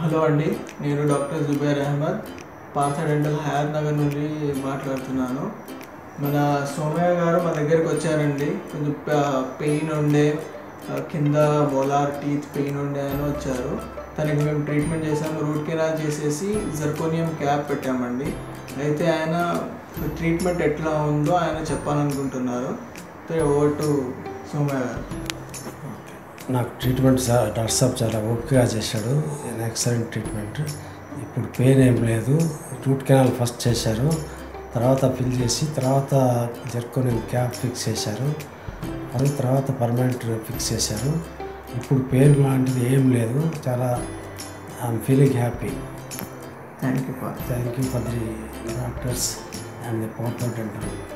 hello అండి నేను doctor Zubair Ahmed పాత డెంటల్ హయర్ నగర్ నుండి మాట్లాడుతున్నాను మన సోమయ్య గారు మా దగ్గరికి వచ్చారండి కొంచెం పెయిన్ ఉండే ఆ, కింద మోలార్ టీత్ పెయిన్ ఉండే అని వచ్చారు తనకి మేము ట్రీట్మెంట్ చేసాము రూట్ కెనాల్ చేసేసి జర్కోనియం క్యాప్ పెట్టామండి అయితే ఆయన ట్రీట్మెంట్ ఎట్లా ఉందో ఆయన చెప్పాలనుకుంటున్నారు ఓవర్ టు సోమయ్య గారు నాకు ట్రీట్మెంట్ సా- డాక్టర్ సాబ్ చాలా ఓపికగా చేశాడు ఎక్సలెంట్ ట్రీట్మెంట్ ఇప్పుడు పెయిన్ ఏం లేదు రూట్ కెనాల్ ఫస్ట్ చేశారు తర్వాత ఫిల్ చేసి తర్వాత జర్కోనియం క్యాప్ ఫిక్స్ చేశారు మళ్ళీ తర్వాత పర్మనెంట్ ఫిక్స్ చేశారు ఇప్పుడు పెయిన్ లాంటిది ఏం లేదు చాలా I'm feeling happy thank you for thank you for the doctors and the portal dental